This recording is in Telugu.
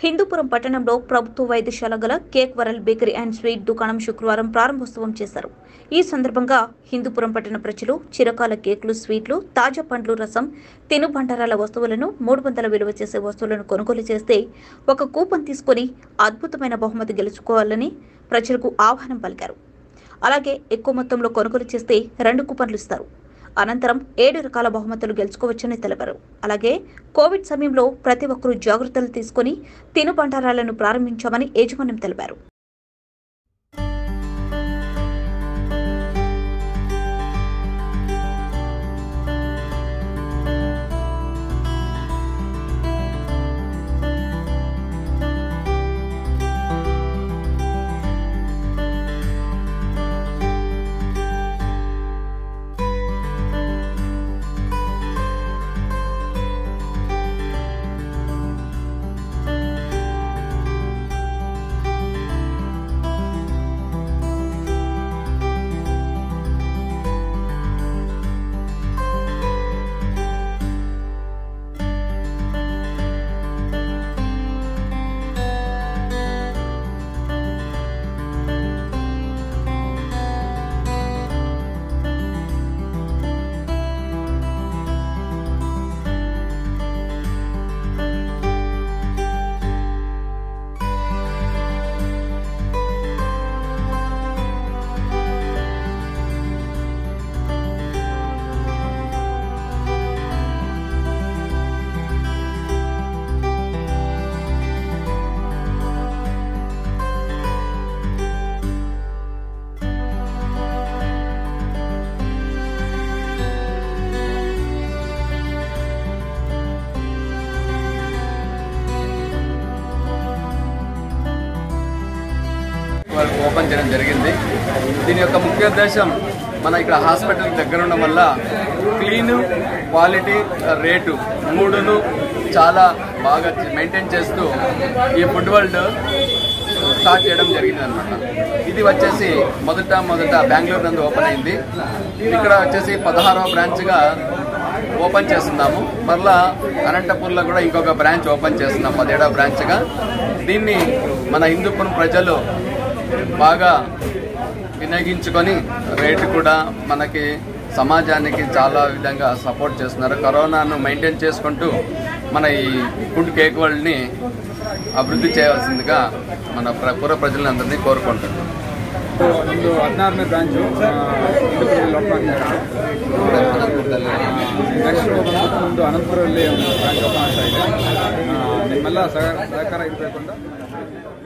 హిందూపురం పట్టణంలో ప్రభుత్వ వైద్యశాల గల cake world bakery and sweet దుకాణం శుక్రవారం ప్రారంభోత్సవం చేశారు ఈ సందర్భంగా హిందూపురం పట్టణ ప్రజలు చిరకాల కేకులు స్వీట్లు తాజా పండ్లు రసం తినుబండారాల వస్తువులను మూడు వందల విలువ చేసే వస్తువులను కొనుగోలు చేస్తే ఒక కూపన్ తీసుకొని అద్భుతమైన బహుమతి గెలుచుకోవాలని ప్రజలకు ఆహ్వానం పలికారు అలాగే ఎక్కువ మొత్తంలో కొనుగోలు చేస్తే రెండు కూపన్లు ఇస్తారు అనంతరం ఏడు రకాల బహుమతులు గెలుచుకోవచ్చని తెలిపారు అలాగే కోవిడ్ సమయంలో ప్రతి ఒక్కరూ జాగ్రత్తలు తీసుకుని తినుబండారాలను ప్రారంభించామని యాజమాన్యం తెలిపారు వాళ్ళకి ఓపెన్ చేయడం జరిగింది దీని యొక్క ముఖ్య ఉద్దేశం మన ఇక్కడ హాస్పిటల్ దగ్గర ఉండడం వల్ల క్లీన్ క్వాలిటీ రేటు మూడును చాలా బాగా మెయింటైన్ చేస్తూ ఈ ఫుడ్ వరల్డ్ స్టార్ట్ చేయడం జరిగింది అనమాట ఇది వచ్చేసి మొదట మొదట బెంగళూరు నందు ఓపెన్ అయింది ఇక్కడ వచ్చేసి పదహారవ బ్రాంచ్గా ఓపెన్ చేస్తున్నాము మరలా అనంతపూర్లో కూడా ఇంకొక బ్రాంచ్ ఓపెన్ చేస్తున్నాం పదిహేడవ బ్రాంచ్గా దీన్ని మన హిందూపురం ప్రజలు బాగా వినియోగించుకొని రేటు కూడా మనకి సమాజానికి చాలా విధంగా సపోర్ట్ చేస్తున్నారు కరోనాను మెయింటైన్ చేసుకుంటూ మన ఈ ఫుడ్ కేక్ వరల్డ్ని అభివృద్ధి చేయవలసిందిగా మన ప్ర- పుర ప్రజలందరినీ కోరుకుంటున్నాం ಒಂದು ಹದಿನಾರನೇ ಬ್ರಾಂಚು ಇಂದುಪುರಲ್ಲಿ ಓಪನ್ ನೆಕ್ಸ್ಟ್ ಒಂದು ಅನಂತಪುರದಲ್ಲಿ ಒಂದು ಬ್ರಾಂಚ್ ಓಪನ್ ಆಗ್ತಾ ಇದೆ ಆ, ನಿಮ್ಮೆಲ್ಲ ಸಹ ಸಹಕಾರ ಇರಬೇಕು ಅಂತ